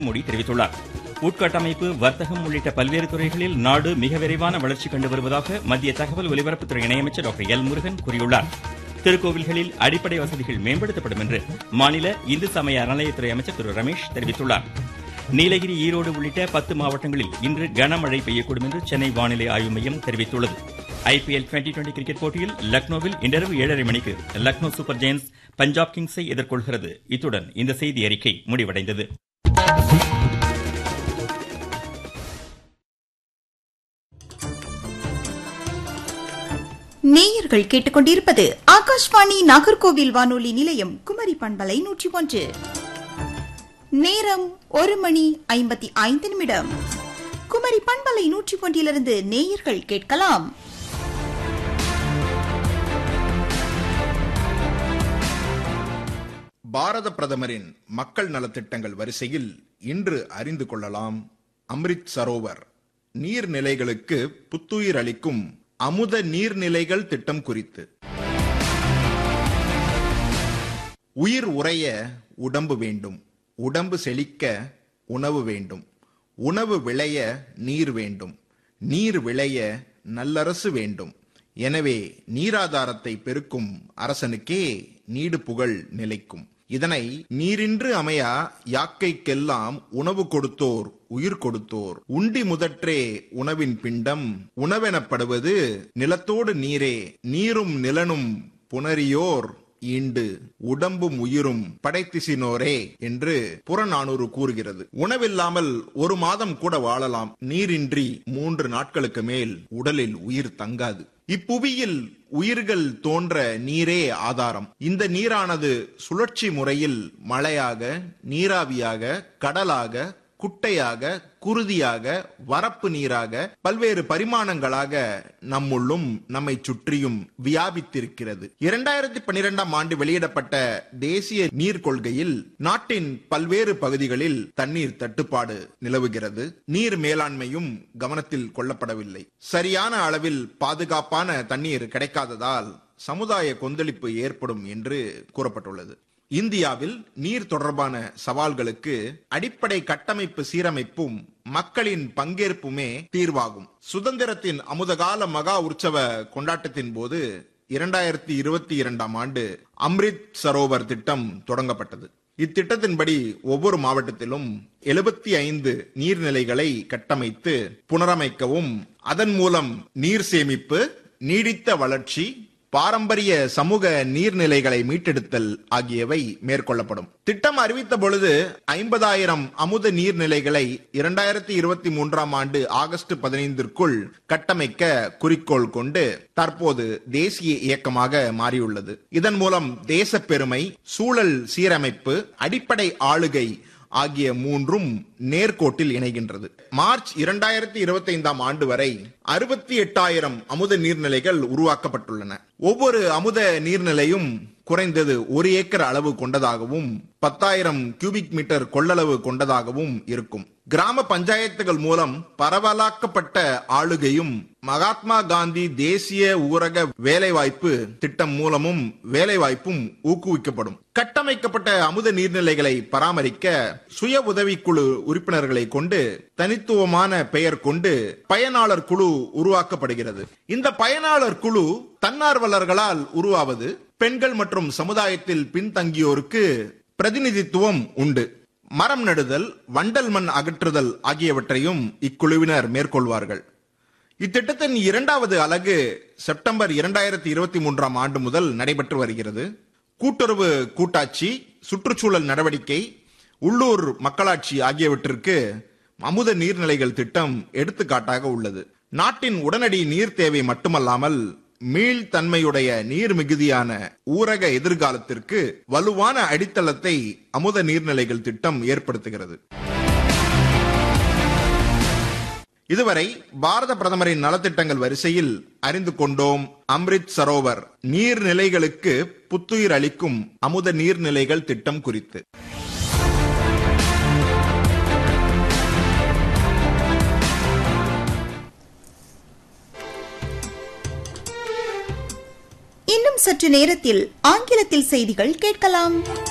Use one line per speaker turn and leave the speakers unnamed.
மோடி தெரிவித்துள்ளார் உட்கட்டமைப்பு வர்த்தகம் உள்ளிட்ட பல்வேறு துறைகளில் நாடு மிக விரைவான வளர்ச்சி கண்டு வருவதாக மத்திய தகவல் ஒலிபரப்புத்துறை இணையமைச்சர் டாக்டர் எல் முருகன் கூறியுள்ளார் திருக்கோவில்களில் அடிப்படை வசதிகள் மேம்படுத்தப்படும் என்று மாநில இந்து சமய அறநிலையத்துறை அமைச்சர் திரு ரமேஷ் தெரிவித்துள்ளார் நீலகிரி ஈரோடு உள்ளிட்ட பத்து மாவட்டங்களில் இன்று கனமழை பெய்யக்கூடும் என்று சென்னை வானிலை ஆய்வு மையம் தெரிவித்துள்ளது ஐபிஎல் டுவெண்டி டுவெண்டி கிரிக்கெட் போட்டியில் லக்னோவில் இன்றிரவு ஏழரை மணிக்கு லக்னோ சூப்பர் ஜெயின்ஸ் பஞ்சாப் கிங்ஸை எதிர்கொள்கிறது இத்துடன் இந்த செய்தி அறிக்கை முடிவடைந்தது
நேயர்கள் கேட்டுக்கொண்டிருப்பது ஆகாஷ்வாணி நாகர்கோவில் வானொலி நிலையம் குமரி பண்பலை நூற்றி ஒன்று நேரம் ஒரு மணி ஐம்பத்தி ஐந்து நிமிடம் குமரி பண்பலை நூற்றி ஒன்றிலிருந்து நேயர்கள் கேட்கலாம்
பாரத பிரதமரின் மக்கள் நலத்திட்டங்கள் வரிசையில் இன்று அறிந்து கொள்ளலாம் அம்ரித் சரோவர் நீர்நிலைகளுக்கு புத்துயிர் அளிக்கும் அமுத நீர்நிலைகள் திட்டம் குறித்து உயிர் உறைய உடம்பு வேண்டும் உடம்பு செழிக்க உணவு வேண்டும் உணவு விளைய நீர் வேண்டும் நீர் விளைய நல்லரசு வேண்டும் எனவே நீராதாரத்தை பெருக்கும் அரசனுக்கே நீடு புகழ் நிலைக்கும் இதனை நீரின்று அமையா யாக்கைக்கெல்லாம் உணவு கொடுத்தோர் உயிர் கொடுத்தோர் உண்டி முதற்றே உணவின் பிண்டம் உணவெனப்படுவது நிலத்தோடு நீரே நீரும் நிலனும் புணரியோர் ஈண்டு உடம்பும் உயிரும் படைத்திசினோரே என்று புறநானூறு கூறுகிறது உணவில்லாமல் ஒரு மாதம் கூட வாழலாம் நீரின்றி மூன்று நாட்களுக்கு மேல் உடலில் உயிர் தங்காது இப்புவியில் உயிர்கள் தோன்ற நீரே ஆதாரம் இந்த நீரானது சுழற்சி முறையில் மழையாக நீராவியாக கடலாக குட்டையாக குருதியாக வரப்பு நீராக பல்வேறு பரிமாணங்களாக நம்முள்ளும் நம்மை சுற்றியும் வியாபித்திருக்கிறது இரண்டாயிரத்தி பன்னிரெண்டாம் ஆண்டு வெளியிடப்பட்ட தேசிய நீர் கொள்கையில் நாட்டின் பல்வேறு பகுதிகளில் தண்ணீர் தட்டுப்பாடு நிலவுகிறது நீர் மேலாண்மையும் கவனத்தில் கொள்ளப்படவில்லை சரியான அளவில் பாதுகாப்பான தண்ணீர் கிடைக்காததால் சமுதாய கொந்தளிப்பு ஏற்படும் என்று கூறப்பட்டுள்ளது இந்தியாவில் நீர் தொடர்பான சவால்களுக்கு அடிப்படை கட்டமைப்பு சீரமைப்பும் மக்களின் பங்கேற்புமே தீர்வாகும் சுதந்திரத்தின் அமுதகால மகா உற்சவ கொண்டாட்டத்தின் போது இரண்டாயிரத்தி இருபத்தி இரண்டாம் ஆண்டு அம்ரித் சரோவர் திட்டம் தொடங்கப்பட்டது இத்திட்டத்தின்படி ஒவ்வொரு மாவட்டத்திலும் எழுபத்தி ஐந்து நீர்நிலைகளை கட்டமைத்து புனரமைக்கவும் அதன் மூலம் நீர் சேமிப்பு நீடித்த வளர்ச்சி பாரம்பரிய சமூக நீர்நிலைகளை மீட்டெடுத்தல் ஆகியவை மேற்கொள்ளப்படும் திட்டம் அறிவித்த பொழுது ஐம்பதாயிரம் அமுத நீர்நிலைகளை இரண்டாயிரத்தி இருபத்தி மூன்றாம் ஆண்டு ஆகஸ்ட் பதினைந்திற்குள் கட்டமைக்க குறிக்கோள் கொண்டு தற்போது தேசிய இயக்கமாக மாறியுள்ளது இதன் மூலம் தேசப்பெருமை சூழல் சீரமைப்பு அடிப்படை ஆளுகை ஆகிய மூன்றும் நேர்கோட்டில் இணைகின்றது மார்ச் இரண்டாயிரத்தி இருபத்தி ஐந்தாம் ஆண்டு வரை அறுபத்தி எட்டாயிரம் அமுத நீர்நிலைகள் உருவாக்கப்பட்டுள்ளன ஒவ்வொரு அமுத நீர்நிலையும் குறைந்தது ஒரு ஏக்கர் அளவு கொண்டதாகவும் பத்தாயிரம் கியூபிக் மீட்டர் கொள்ளளவு கொண்டதாகவும் இருக்கும் கிராம பஞ்சாயத்துகள் மூலம் பரவலாக்கப்பட்ட ஆளுகையும் மகாத்மா காந்தி தேசிய ஊரக வேலைவாய்ப்பு திட்டம் மூலமும் வேலைவாய்ப்பும் ஊக்குவிக்கப்படும் கட்டமைக்கப்பட்ட அமுத நீர்நிலைகளை பராமரிக்க சுய உதவிக்குழு உறுப்பினர்களை கொண்டு தனித்துவமான பெயர் கொண்டு பயனாளர் குழு உருவாக்கப்படுகிறது இந்த பயனாளர் குழு தன்னார்வலர்களால் உருவாவது பெண்கள் மற்றும் சமுதாயத்தில் பின்தங்கியோருக்கு பிரதிநிதித்துவம் உண்டு மரம் நடுதல் வண்டல் மண் அகற்றுதல் ஆகியவற்றையும் இக்குழுவினர் மேற்கொள்வார்கள் இத்திட்டத்தின் இரண்டாவது அலகு செப்டம்பர் இரண்டாயிரத்தி இருபத்தி மூன்றாம் ஆண்டு முதல் நடைபெற்று வருகிறது கூட்டுறவு கூட்டாட்சி சுற்றுச்சூழல் நடவடிக்கை உள்ளூர் மக்களாட்சி ஆகியவற்றிற்கு அமுத நீர்நிலைகள் திட்டம் எடுத்துக்காட்டாக உள்ளது நாட்டின் உடனடி நீர் தேவை மட்டுமல்லாமல் மீள்தன்மையுடைய நீர் மிகுதியான ஊரக எதிர்காலத்திற்கு வலுவான அடித்தளத்தை அமுத நீர்நிலைகள் திட்டம் ஏற்படுத்துகிறது இதுவரை பாரத பிரதமரின் நலத்திட்டங்கள் வரிசையில் அறிந்து கொண்டோம் அம்ரித் சரோவர் நீர்நிலைகளுக்கு புத்துயிர் அளிக்கும் அமுத நீர்நிலைகள் திட்டம் குறித்து
இன்னும் சற்று நேரத்தில் ஆங்கிலத்தில் செய்திகள் கேட்கலாம்